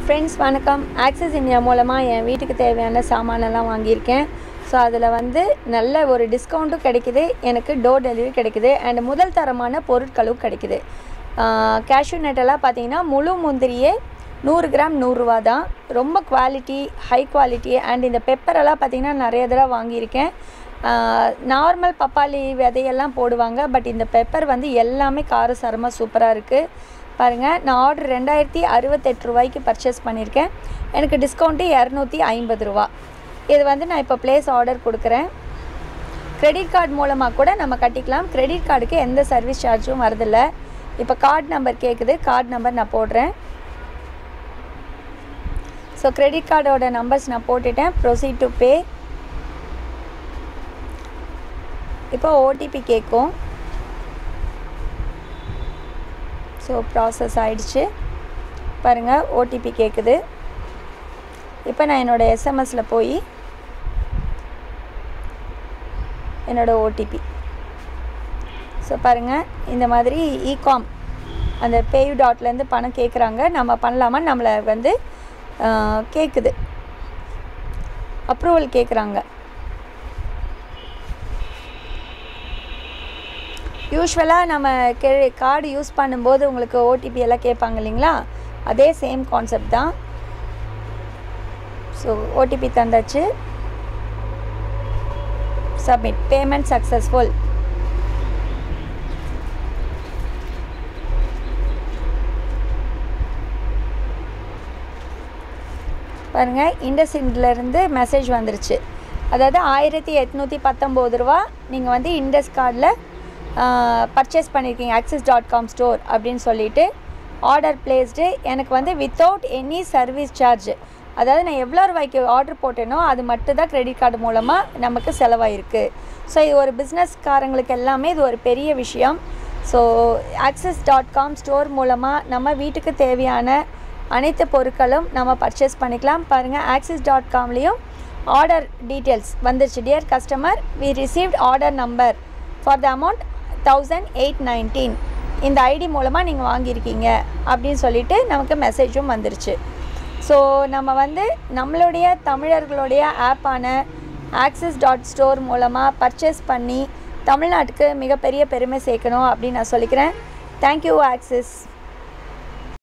friends வணக்கம் axis India மூலமாக என் வீட்டுக்கு தேவையான சாமானெல்லாம் வாங்கியிருக்கேன் ஸோ அதில் வந்து நல்ல ஒரு டிஸ்கவுண்ட்டும் கிடைக்குது எனக்கு டோர் டெலிவரி கிடைக்குது அண்ட் முதல் தரமான பொருட்களும் கிடைக்குது கேஷ்யூ நட்டெல்லாம் பார்த்தீங்கன்னா முழு முந்திரியே நூறு கிராம் நூறுரூவா தான் ரொம்ப குவாலிட்டி ஹை குவாலிட்டி அண்ட் இந்த பெப்பரெல்லாம் பார்த்தீங்கன்னா நிறைய தடவை வாங்கியிருக்கேன் நார்மல் பப்பாளி விதையெல்லாம் போடுவாங்க பட் இந்த பெப்பர் வந்து எல்லாமே காரசாரமாக சூப்பராக இருக்குது பாருங்கள் நான் ஆர்டர் ரெண்டாயிரத்தி அறுபத்தெட்டு ரூபாய்க்கு பர்ச்சேஸ் பண்ணியிருக்கேன் எனக்கு டிஸ்கவுண்ட்டு இரநூத்தி ஐம்பது ரூபா இது வந்து நான் இப்போ ப்ளேஸ் ஆர்டர் கொடுக்குறேன் கிரெடிட் கார்டு மூலமாக கூட நம்ம கட்டிக்கலாம் கிரெடிட் கார்டுக்கு எந்த சர்வீஸ் சார்ஜும் வரதில்ல இப்போ கார்டு நம்பர் கேட்குது கார்டு நம்பர் நான் போடுறேன் ஸோ கிரெடிட் கார்டோட நம்பர்ஸ் நான் போட்டுட்டேன் ப்ரொசீட் டு பே இப்போ ஓடிபி கேட்கும் ஸோ ப்ராசஸ் ஆயிடுச்சு பாருங்கள் ஓடிபி கேட்குது இப்போ நான் என்னோடய எஸ்எம்எஸில் போய் என்னோடய ஓடிபி ஸோ பாருங்கள் இந்த மாதிரி இகாம் அந்த பேயூ டாட்லேருந்து பணம் கேட்குறாங்க நம்ம பண்ணலாமா நம்மளை வந்து கேட்குது அப்ரூவல் கேட்குறாங்க யூஸ்வலாக நம்ம கே கார்டு யூஸ் பண்ணும்போது உங்களுக்கு ஓடிபி எல்லாம் கேட்பாங்க இல்லைங்களா அதே சேம் கான்செப்ட் தான் ஸோ ஓடிபி தந்தாச்சு சப்மிட் பேமெண்ட் சக்ஸஸ்ஃபுல் பாருங்கள் இண்டஸ்இண்ட்லேருந்து மெசேஜ் வந்துருச்சு அதாவது ஆயிரத்தி எட்நூற்றி பத்தொம்போது ரூபா நீங்கள் வந்து இண்டஸ் கார்டில் பர்ச்சேஸ் பண்ணியிருக்கீங்க ஆக்சிஸ் டாட் காம் ஸ்டோர் அப்படின்னு சொல்லிட்டு ஆர்டர் பிளேஸ்டு எனக்கு வந்து வித்தவுட் எனி சர்வீஸ் சார்ஜ் அதாவது நான் எவ்வளோ ரூபாய்க்கு ஆர்டர் போட்டேனோ அது மட்டும் தான் கிரெடிட் கார்டு மூலமாக நமக்கு செலவாயிருக்கு ஸோ இது ஒரு பிஸ்னஸ்காரங்களுக்கு எல்லாமே இது ஒரு பெரிய விஷயம் so Axis dot com store மூலமாக நம்ம வீட்டுக்கு தேவையான அனைத்து பொருட்களும் நம்ம பர்ச்சேஸ் பண்ணிக்கலாம் பாருங்கள் ஆக்சிஸ் டாட் காம்லேயும் ஆர்டர் டீட்டெயில்ஸ் வந்துருச்சு dear customer we received order number for the amount thousand eight nineteen இந்த ஐடி மூலமாக நீங்கள் வாங்கியிருக்கீங்க அப்படின்னு சொல்லிட்டு நமக்கு மெசேஜும் வந்துருச்சு ஸோ நம்ம வந்து நம்மளுடைய தமிழர்களுடைய ஆப்பான ஆக்சிஸ் டாட் ஸ்டோர் மூலமாக பர்ச்சேஸ் பண்ணி தமிழ்நாட்டுக்கு மிகப்பெரிய பெருமை சேர்க்கணும் அப்படின்னு நான் சொல்லிக்கிறேன் தேங்க்யூ ஆக்சிஸ்